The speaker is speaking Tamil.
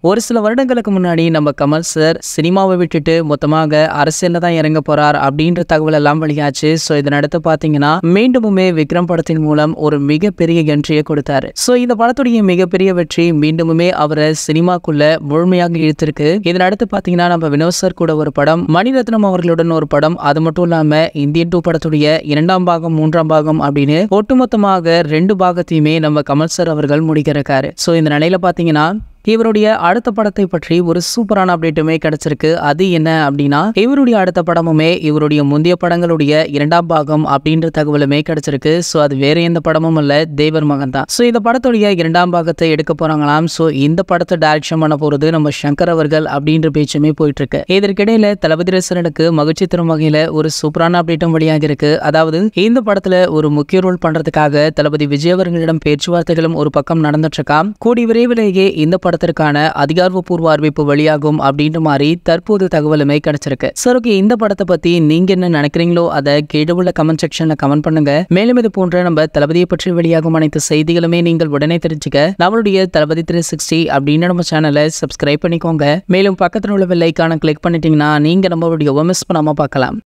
ஒரு சில வருடங்களுக்கு முன்னாடி நம்ம கமல் சார் சினிமாவை விட்டுட்டு மொத்தமாக அரசியல்ல தான் இறங்க போறார் அப்படின்ற தகவல் எல்லாம் வெளியாச்சு ஸோ இதனடுத்து பார்த்தீங்கன்னா மீண்டுமுமே விக்ரம் படத்தின் மூலம் ஒரு மிகப்பெரிய என்ட்ரியை கொடுத்தாரு ஸோ இந்த படத்துடைய மிகப்பெரிய வெற்றி மீண்டுமுமே அவரை சினிமாக்குள்ள முழுமையாக இழுத்திருக்கு இதனடுத்து பார்த்தீங்கன்னா நம்ம வினோத் சார் கூட ஒரு படம் மணிரத்னம் அவர்களுடன் ஒரு படம் அது மட்டும் இல்லாம இந்தியன் டூ படத்துடைய இரண்டாம் பாகம் மூன்றாம் பாகம் அப்படின்னு ஒட்டுமொத்தமாக ரெண்டு பாகத்தையுமே நம்ம கமல் சார் அவர்கள் முடிக்கிறக்காரு ஸோ இந்த நிலையில பார்த்தீங்கன்னா இவருடைய அடுத்த படத்தை பற்றி ஒரு சூப்பரான அப்டேட்டுமே கிடைச்சிருக்கு அது என்ன அப்படின்னா இவருடைய அடுத்த படமுமே இவருடைய முந்தைய படங்களுடைய இரண்டாம் பாகம் அப்படின்ற தகவலுமே கிடைச்சிருக்கு ஸோ அது வேற எந்த படமும் இல்ல தேவர் மகன் தான் ஸோ இந்த படத்துடைய இரண்டாம் பாகத்தை எடுக்க போறாங்களாம் ஸோ இந்த படத்தை டைரக்ஷன் பண்ண போறது நம்ம சங்கர் அவர்கள் அப்படின்ற பேச்சுமே போயிட்டு இருக்கு இதற்கிடையில தளபதி ரசனுக்கு மகிழ்ச்சி தரும் வகையில ஒரு சூப்பரான அப்டேட்டும் வெளியாக இருக்கு அதாவது இந்த படத்துல ஒரு முக்கிய ரோல் பண்றதுக்காக தளபதி விஜய் அவர்களிடம் பேச்சுவார்த்தைகளும் ஒரு பக்கம் நடந்துட்டு இருக்காம் கூடி விரைவிலேயே இந்த படத்திற்கான அதிகாரப்பூர்வ அறிவிப்பு வெளியாகும் அப்படின்ற மாதிரி தற்போது தகவலுமே கிடைச்சிருக்கு சார் ஓகே இந்த படத்தை பத்தி நீங்க என்ன நினைக்கிறீங்களோ அதை கீழே உள்ள கமெண்ட் செக்ஷன்ல கமெண்ட் பண்ணுங்க மேலும் இது போன்ற நம்ம தளபதியை பற்றி வெளியாகும் அனைத்து செய்திகளுமே நீங்கள் உடனே தெரிஞ்சுக்க நம்மளுடைய தளபதி த்ரீ சிக்ஸ்டி அப்படின்னு நம்ம சேனலை சப்ஸ்கிரைப் பண்ணிக்கோங்க மேலும் பக்கத்தில் உள்ள வெள்ளைக்கான கிளிக் பண்ணிட்டீங்கன்னா நீங்க நம்மளுடைய மிஸ் பண்ணாம பார்க்கலாம்